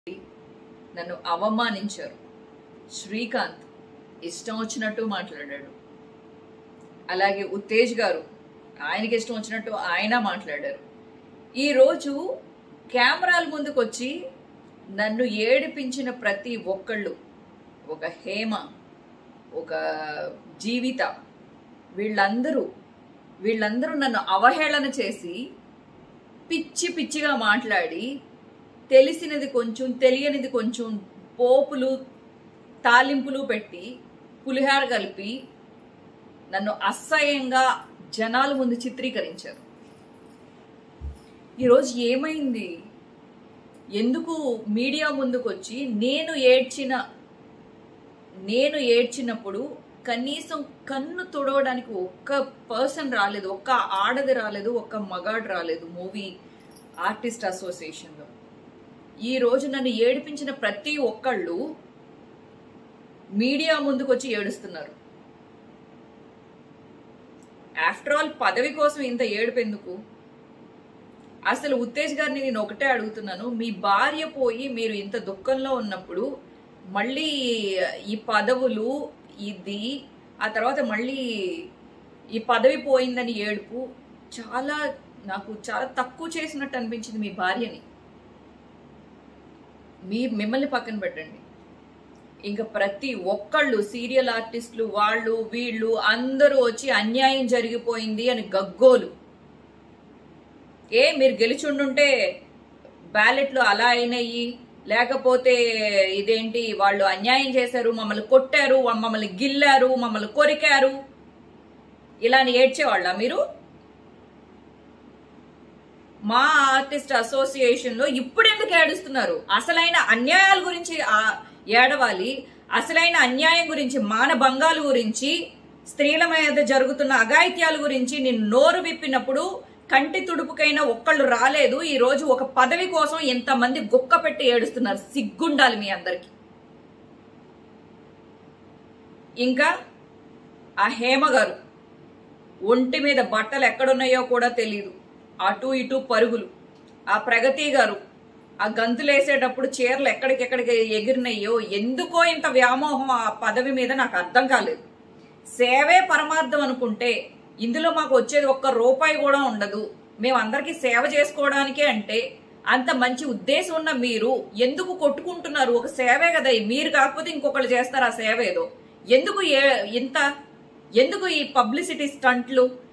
నన్ను అవమానించారు శ్రీకాంత్ ఇష్టం వచ్చినట్టు మాట్లాడాడు అలాగే ఉత్తేజ్ గారు ఆయనకి ఇష్టం వచ్చినట్టు ఆయన మాట్లాడారు ఈరోజు కెమెరాల ముందుకు వచ్చి నన్ను ఏడిపించిన ప్రతి ఒక్కళ్ళు ఒక హేమ ఒక జీవిత వీళ్ళందరూ వీళ్ళందరూ నన్ను అవహేళన చేసి పిచ్చి పిచ్చిగా మాట్లాడి తెలిసినది కొంచెం తెలియనిది కొంచెం పోపులు తాలింపులు పెట్టి పులిహార కలిపి నన్ను అసహ్యంగా జనాల ముందు చిత్రీకరించారు ఈరోజు ఏమైంది ఎందుకు మీడియా ముందుకు వచ్చి నేను ఏడ్చిన నేను ఏడ్చినప్పుడు కనీసం కన్ను తుడవడానికి ఒక్క పర్సన్ రాలేదు ఒక్క ఆడది రాలేదు ఒక్క మగాడు రాలేదు మూవీ ఆర్టిస్ట్ అసోసియేషన్లో ఈ రోజు నన్ను ఏడిపించిన ప్రతి ఒక్కళ్ళు మీడియా ముందుకు వచ్చి ఏడుస్తున్నారు ఆఫ్టర్ ఆల్ పదవి కోసం ఇంత ఏడుపు ఎందుకు అసలు ఉత్తేజ్ గారిని నేను ఒకటే అడుగుతున్నాను మీ భార్య పోయి మీరు ఇంత దుఃఖంలో ఉన్నప్పుడు మళ్ళీ ఈ పదవులు ఇది ఆ తర్వాత మళ్ళీ ఈ పదవి పోయిందని ఏడుపు చాలా నాకు చాలా తక్కువ చేసినట్టు అనిపించింది మీ భార్యని మీ మిమ్మల్ని పక్కన పెట్టండి ఇంకా ప్రతి ఒక్కళ్ళు సీరియల్ ఆర్టిస్టులు వాళ్ళు వీళ్ళు అందరూ వచ్చి అన్యాయం జరిగిపోయింది అని గగ్గోలు ఏ మీరు గెలిచుండుంటే బ్యాలెట్లు అలా అయినాయి లేకపోతే ఇదేంటి వాళ్ళు అన్యాయం చేశారు మమ్మల్ని కొట్టారు మమ్మల్ని గిల్లారు మమ్మల్ని కొరికారు ఇలా అని ఏడ్చేవాళ్ళ మీరు మా ఆర్టిస్ట్ అసోసియేషన్ లో ఇప్పుడు ఎందుకు ఏడుస్తున్నారు అసలైన అన్యాయాల గురించి ఆ- ఏడవాలి అసలైన అన్యాయం గురించి మానభంగాల గురించి స్త్రీల మీద జరుగుతున్న అఘాయిత్యాల గురించి నేను నోరు విప్పినప్పుడు కంటి తుడుపుకైనా ఒక్కళ్ళు రాలేదు ఈ రోజు ఒక పదవి కోసం ఎంతమంది గుక్క పెట్టి ఏడుస్తున్నారు సిగ్గుండాలి మీ అందరికి ఇంకా ఆ హేమ గారు ఒంటి మీద బట్టలు ఎక్కడున్నాయో కూడా తెలియదు అటు ఇటు పరుగులు ఆ ప్రగతి గారు ఆ గంతులేసేటప్పుడు చీరలు ఎక్కడికెక్కడికి ఎగిరినాయో ఎందుకో ఇంత వ్యామోహం ఆ పదవి మీద నాకు అర్థం కాలేదు సేవే పరమార్థం అనుకుంటే ఇందులో మాకు వచ్చేది ఒక్క రూపాయి కూడా ఉండదు మేము అందరికీ సేవ చేసుకోవడానికే అంటే అంత మంచి ఉద్దేశం ఉన్న మీరు ఎందుకు కొట్టుకుంటున్నారు ఒక సేవే కదా మీరు కాకపోతే ఇంకొకళ్ళు చేస్తారు ఆ సేవ ఏదో ఎందుకు ఏ- ఇంత ఎందుకు ఈ పబ్లిసిటీ స్టంట్లు